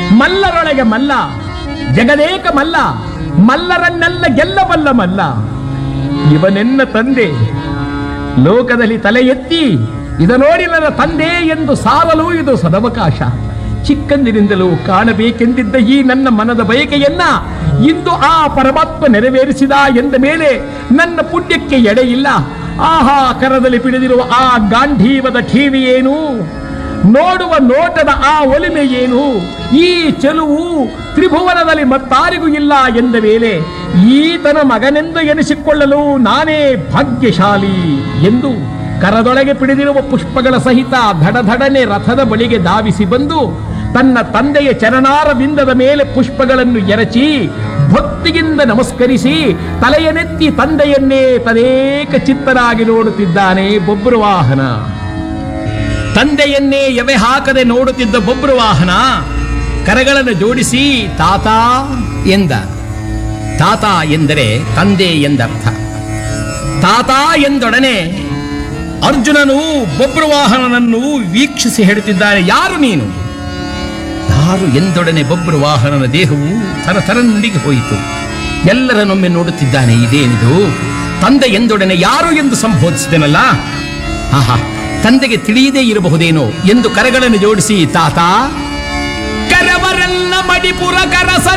ಮಲ್ಲರೊಳಗೆ ಮಲ್ಲ ಜಗದೇಕ ಮಲ್ಲ ಮಲ್ಲರನ್ನೆಲ್ಲ ಗೆಲ್ಲಬಲ್ಲ ಮಲ್ಲ ಇವನೆನ್ನ ತಂದೆ ಲೋಕದಲ್ಲಿ ತಲೆ ಎತ್ತಿ ಇದ ನೋಡಿ ನನ್ನ ತಂದೆ ಎಂದು ಸಾರಲು ಇದು ಸದವಕಾಶ ಚಿಕ್ಕಂದಿನಿಂದಲೂ ಕಾಣಬೇಕೆಂದಿದ್ದ ಈ ನನ್ನ ಮನದ ಬಯಕೆಯನ್ನ ಇಂದು ಆ ಪರಮಾತ್ಮ ನೆರವೇರಿಸಿದ ಎಂದ ಮೇಲೆ ನನ್ನ ಪುಣ್ಯಕ್ಕೆ ಎಡೆಯಿಲ್ಲ ಆಹಾ ಕರದಲ್ಲಿ ಪಿಡಿದಿರುವ ಆ ಗಾಂಧೀವದ ಠೀವಿ ಏನು ನೋಡುವ ನೋಟದ ಆ ಒಲಿಮೆ ಏನು ಈ ಚೆಲುವು ತ್ರಿಭುವನದಲ್ಲಿ ಮತ್ತಾರಿಗೂ ಇಲ್ಲ ಎಂದ ಮೇಲೆ ಈತನ ಮಗನೆಂದು ಎನಿಸಿಕೊಳ್ಳಲು ನಾನೇ ಭಾಗ್ಯಶಾಲಿ ಎಂದು ಕರದೊಳಗೆ ಪಿಡಿದಿರುವ ಪುಷ್ಪಗಳ ಸಹಿತ ಧಡಧಡನೆ ರಥದ ಬಳಿಗೆ ಧಾವಿಸಿ ಬಂದು ತನ್ನ ತಂದೆಯ ಚರಣಾರ ಬಿಂದದ ಮೇಲೆ ಪುಷ್ಪಗಳನ್ನು ಎರಚಿ ಭಕ್ತಿಯಿಂದ ನಮಸ್ಕರಿಸಿ ತಲೆಯನೆತ್ತಿ ತಂದೆಯನ್ನೇ ತದೇಕ ಚಿತ್ತರಾಗಿ ನೋಡುತ್ತಿದ್ದಾನೆ ಬೊಬ್ಬರು ವಾಹನ ತಂದೆಯನ್ನೇ ಎವೆ ಹಾಕದೆ ನೋಡುತ್ತಿದ್ದ ಬೊಬ್ರು ವಾಹನ ಕರಗಳನ್ನು ಜೋಡಿಸಿ ತಾತ ಎಂದ ತಾತ ಎಂದರೆ ತಂದೆ ಎಂದರ್ಥ ತಾತ ಎಂದೊಡನೆ ಅರ್ಜುನನು ಬೊಬ್ರು ವಾಹನನನ್ನು ವೀಕ್ಷಿಸಿ ಹೇಳುತ್ತಿದ್ದಾನೆ ಯಾರು ನೀನು ಯಾರು ಎಂದೊಡನೆ ಬೊಬ್ರು ವಾಹನನ ದೇಹವು ಥರಥರನ್ನಿಗೆ ಹೋಯಿತು ಎಲ್ಲರನ್ನೊಮ್ಮೆ ನೋಡುತ್ತಿದ್ದಾನೆ ಇದೇನಿದು ತಂದೆ ಎಂದೊಡನೆ ಯಾರು ಎಂದು ಸಂಬೋಧಿಸಿದನಲ್ಲ ಆಹಾ ತಂದೆಗೆ ತಿಳಿಯದೇ ಇರಬಹುದೇನೋ ಎಂದು ಕರಗಳನ್ನು ಜೋಡಿಸಿ ತಾತ ಕರವರೆಲ್ಲ ಮಡಿಪುರ ಕರಸ